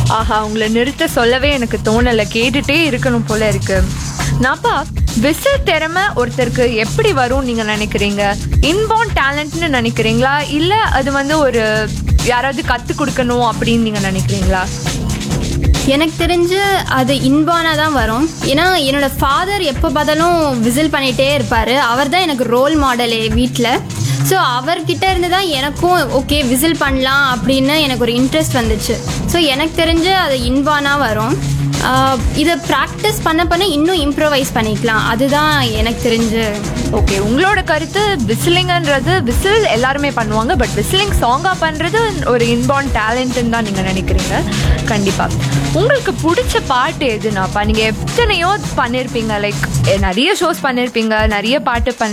ஆஹா உங்களை நிறுத்த சொல்லவே எனக்கு தோணல கேட்டுட்டே இருக்கணும் போல இருக்கு நாப்பா விசில் திறமை ஒருத்தருக்கு எப்படி வரும் நீங்க நினைக்கிறீங்க இன்பார்ன் டேலண்ட்னு நினைக்கிறீங்களா இல்ல அது வந்து ஒரு யாராவது கத்து கொடுக்கணும் அப்படின்னு நீங்க நினைக்கிறீங்களா எனக்கு தெரிஞ்சு அது இன்பானாக தான் வரும் ஏன்னா என்னோட ஃபாதர் எப்போ பார்த்தாலும் விசில் பண்ணிகிட்டே இருப்பார் அவர் தான் எனக்கு ரோல் மாடலே வீட்டில் ஸோ அவர்கிட்ட இருந்து தான் எனக்கும் ஓகே விசில் பண்ணலாம் அப்படின்னு எனக்கு ஒரு இன்ட்ரெஸ்ட் வந்துச்சு ஸோ எனக்கு தெரிஞ்சு அது இன்பானாக வரும் ஆஹ் இதை ப்ராக்டிஸ் பண்ண பண்ண இன்னும் இம்ப்ரவைஸ் பண்ணிக்கலாம் அதுதான் எனக்கு தெரிஞ்சு ஓகே உங்களோட கருத்து விசிலிங்ன்றது விசில் எல்லாருமே பண்ணுவாங்க பட் விசிலிங் சாங்கா பண்றது ஒரு இன்பார்ன் டேலண்ட்னு தான் நீங்க நினைக்கிறீங்க கண்டிப்பா உங்களுக்கு பிடிச்ச பாட்டு எதுனாப்பா நீங்க எத்தனையோ பண்ணிருப்பீங்க லைக் நிறைய ஷோஸ் பண்ணிருப்பீங்க நிறைய பாட்டு பண்ணி